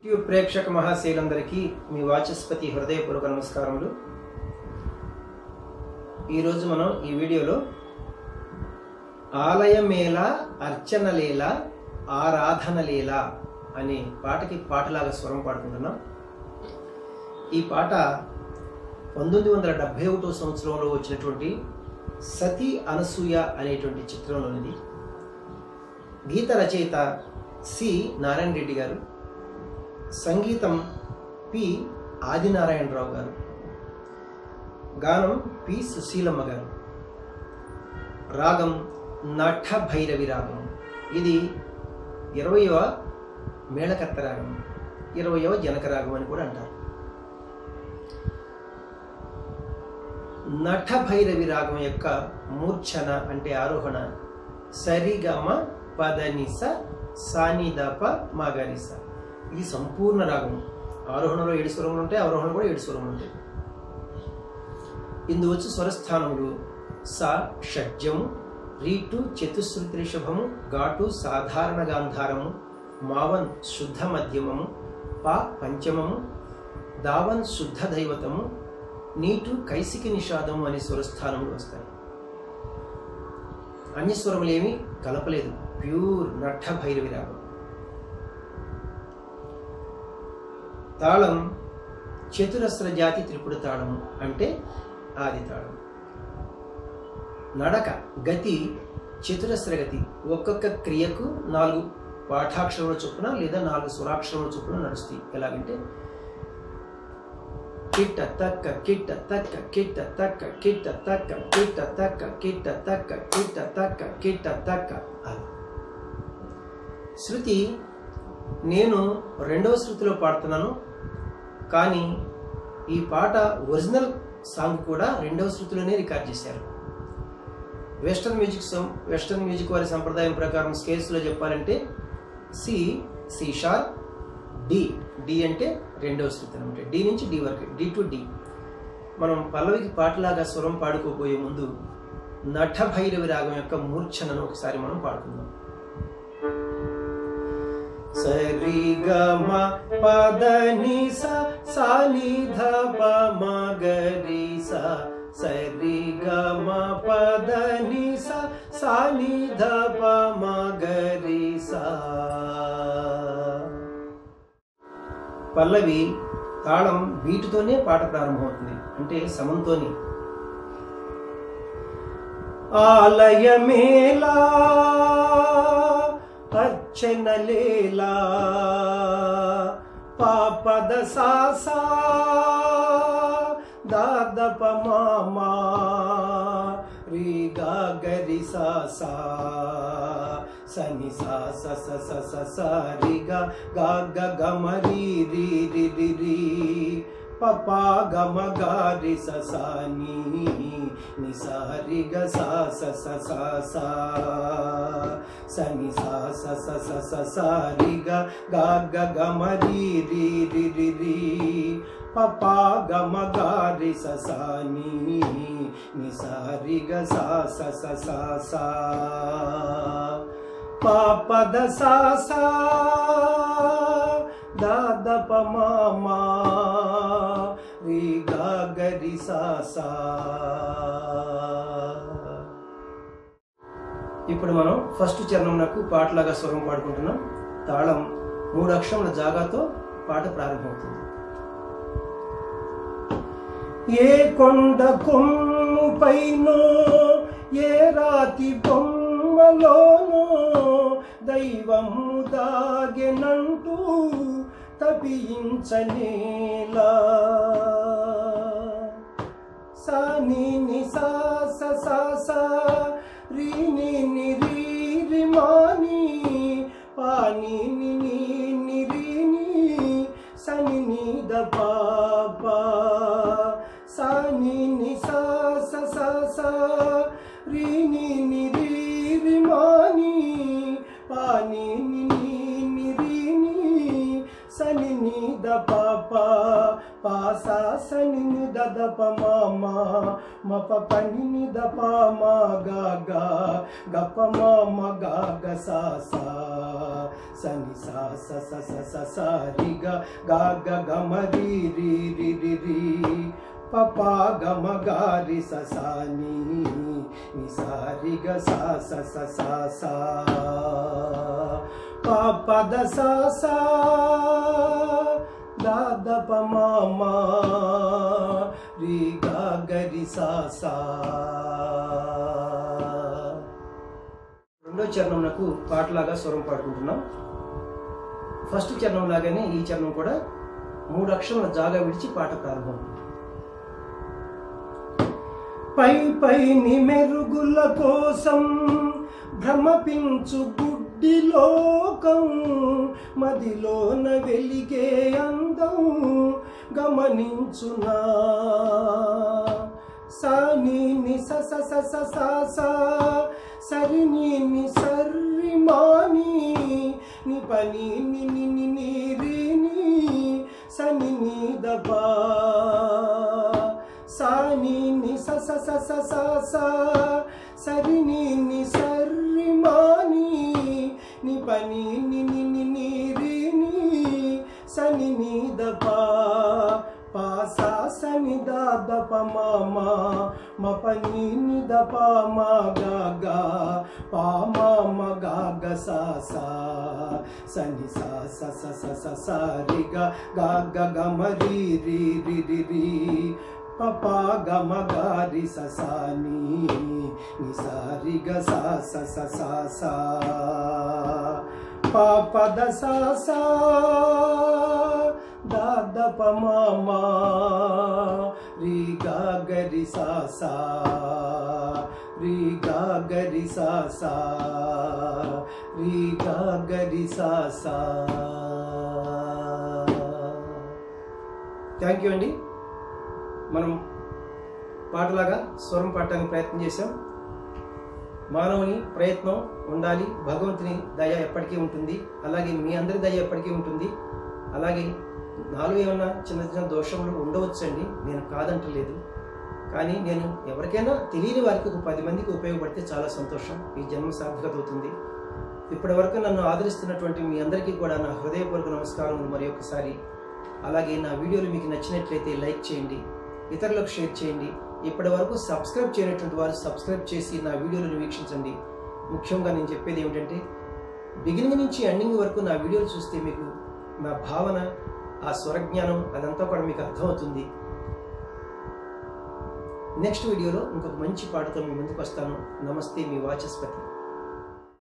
YouTube ప్రేక్షక మహాశైలందరికీ మీ వాచస్పతి హృదయపూర్వక నమస్కారములు ఈరోజు మనం ఈ వీడియోలో ఆలయమేళ అర్చన లీల ఆరాధన లీల అనే పాటకి పాటలాగా స్వరం పాడుకుంటున్నాం ఈ పాట పంతొమ్మిది వందల డెబ్భై ఒకటో సంవత్సరంలో వచ్చినటువంటి సతీ అనసూయ అనేటువంటి చిత్రంలోనిది గీత రచయిత సి నారాయణ రెడ్డి గారు సంగీతం పి ఆదినారాయణరావు గారు గానం పి సుశీలమ్మ గారు రాగం నఠ భైరవి రాగం ఇది ఇరవయవ మేళకర్త రాగం ఇరవయవ జనక రాగం అని కూడా అంటారు నఠ భైరవి రాగం యొక్క మూర్ఛన అంటే ఆరోహణ సరిగమ పదనిస సానిదప మాగరిస ఇది సంపూర్ణ రాగం ఆరోహణలో ఏడు స్వరములు ఉంటాయి అవరోహణ కూడా ఏడు స్వరములు ఉంటాయి ఇందు వచ్చి స్వరస్థానములు సా షడ్జము రీటు చతుశ్రుతి రిషభము ఘాటు సాధారణ గాంధారము మావన్ శుద్ధ మధ్యమము పా పంచమము దావన్ శుద్ధ దైవతము నీటు కైసికి నిషాదము అనే స్వరస్థానములు వస్తాయి అన్ని స్వరములేమి కలపలేదు ప్యూర్ నట్ట భైరవి రాగం తాళం చతురస్ర జాతి త్రిపుడు తాళము అంటే ఆది తాళం నడక గతి చతురస్ర గతి ఒక్కొక్క క్రియకు నాలుగు పాఠాక్షరముల చొప్పున లేదా నాలుగు స్వరాక్షరముల చొప్పున నడుస్తాయి ఎలాగంటే కిట్ట తక్క కిట్ట తక్క కిట్ట తక్క కిట్ట తక్క కిట్ట తక్క కిట్ట తక్క కిట్ట తక్క కిట్ట తక్క అది శృతి నేను రెండవ శృతిలో పాడుతున్నాను కానీ ఈ పాట ఒరిజినల్ సాంగ్ కూడా రెండవ శృతిలోనే రికార్డ్ చేశారు వెస్టర్న్ మ్యూజిక్ సం- వెస్టర్న్ మ్యూజిక్ వారి సంప్రదాయం ప్రకారం స్కేల్స్లో చెప్పాలంటే C C sharp D D అంటే రెండవ శృతి అనమాట డి నుంచి డి వరకు డి టు డి మనం పల్లవికి పాటలాగా స్వరం పాడుకోబోయే ముందు నఠ భైరవి రాగం యొక్క మూర్ఛనను ఒకసారి మనం పాడుకుందాం సరి గమ పద ని స సా ని ధ ప మ గ రి స సరి గమ పద ని స సా ని ధ ప మ గ రి స పల్లవి తాళం బీటుతోనే పాట ప్రారంభమవుతుంది అంటే సమంతోని ఆలయమేలా అర్చనలేలా పాపద సాసా దాదప మామా రీగా గరి సాసా సని సా స స స స స రి గ గ గ గ మ రి రి రి రి రి ప ప గ మ గ రి స స ని ని స రి గ స స స స స స ని స స స స స స రి గ గ గ గ మ రి రి రి రి రి ప ప గ మ గ రి స స ని ని స రి గ స స స స స పాపద సాసా దాదప మామా రీ గరి సాసా ఇప్పుడు మనం ఫస్ట్ చరణంలకు పాటలాగా స్వరం పాడుకుంటున్నాం తాళం మూడు అక్షరముల జాగాతో పాట ప్రారంభమవుతుంది ఏ కొండ కొమ్ము పైనో ఏ రాతి బొమ్మలోనో దైవము దాగెనంటూ తపించనేలా సాని ని సా స సా సా రీ ని ని రీ రి మాని పాని ని ని ని రి ని సని ని ద పా పా సాని ని సా స సా సా రీ ని ని రి రి మాని పాని ని ని ని రి ని స సని నీ ద పాప పాసా సని ని ద ద ప మామ మ ప పని ని ద ప మా గా గా గ ప మా మ గా గ సా సా సని సా స స స స స రి గ గా గ గ మ రి రి రి రి రి ప ప గ మ గ రి స స ని ని సా రి గ సా స స స సా ప ప ద స స ద ద ప మ మ రి గ గ రి స స రెండో చరణంకు పాటలాగా స్వరం పాడుకుంటున్నాం ఫస్ట్ చరణం లాగానే ఈ చరణం కూడా మూడు అక్షరాల జాగా విడిచి పాట ప్రారంభం పై పై మెరుగుల కోసం భ్రమపించు గుడ్డి లోకం మదిలోన వెలిగే అందం గమనించునా సాని ని స స స స స స సరి ని ని సర్రి మాని ని పని ని ని ని ని రి ని సని ని ద పా సాని ని స స స స స స సరి ని ని సర్రి మాని ని పని ని ని ని ని రి ని సని ని ద పా పా సా సని ద ద ప మ మ మ ప ని ని ద ప మ గ గ పా మ మ గ గ సా సా సని సా స స స స స రి గ గ గ గ మ రి రి రి రి రి ప ప గ మ గ రి స స ని ని సా రి గ సా స స స సా ప ప ద స స ద ద ప మ మ రి గ గ రి స స రి గ గ రి స స రి గ గ రి స స థ్యాంక్ యూ అండి మనం పాటలాగా స్వరం పాడటానికి ప్రయత్నం చేశాం మానవుని ప్రయత్నం ఉండాలి భగవంతుని దయ ఎప్పటికీ ఉంటుంది అలాగే మీ అందరి దయ ఎప్పటికీ ఉంటుంది అలాగే నాలో ఏమన్నా చిన్న చిన్న దోషములు ఉండవచ్చండి నేను కాదంటలేదు కానీ నేను ఎవరికైనా తెలియని వారికి ఒక పది మందికి ఉపయోగపడితే చాలా సంతోషం ఈ జన్మ సార్థకత అవుతుంది ఇప్పటి వరకు నన్ను ఆదరిస్తున్నటువంటి మీ అందరికీ కూడా నా హృదయపూర్వక నమస్కారములు మరి ఒకసారి అలాగే నా వీడియోలు మీకు నచ్చినట్లయితే లైక్ చేయండి ఇతరులకు షేర్ చేయండి ఇప్పటి వరకు సబ్స్క్రైబ్ చేయనటువంటి వారు సబ్స్క్రైబ్ చేసి నా వీడియోలను వీక్షించండి ముఖ్యంగా నేను చెప్పేది ఏమిటంటే బిగినింగ్ నుంచి ఎండింగ్ వరకు నా వీడియోలు చూస్తే మీకు నా భావన ఆ స్వరజ్ఞానం అదంతా కూడా మీకు అర్థమవుతుంది నెక్స్ట్ వీడియోలో ఇంకొక మంచి పాటతో మీ ముందుకు వస్తాను నమస్తే మీ వాచస్పతి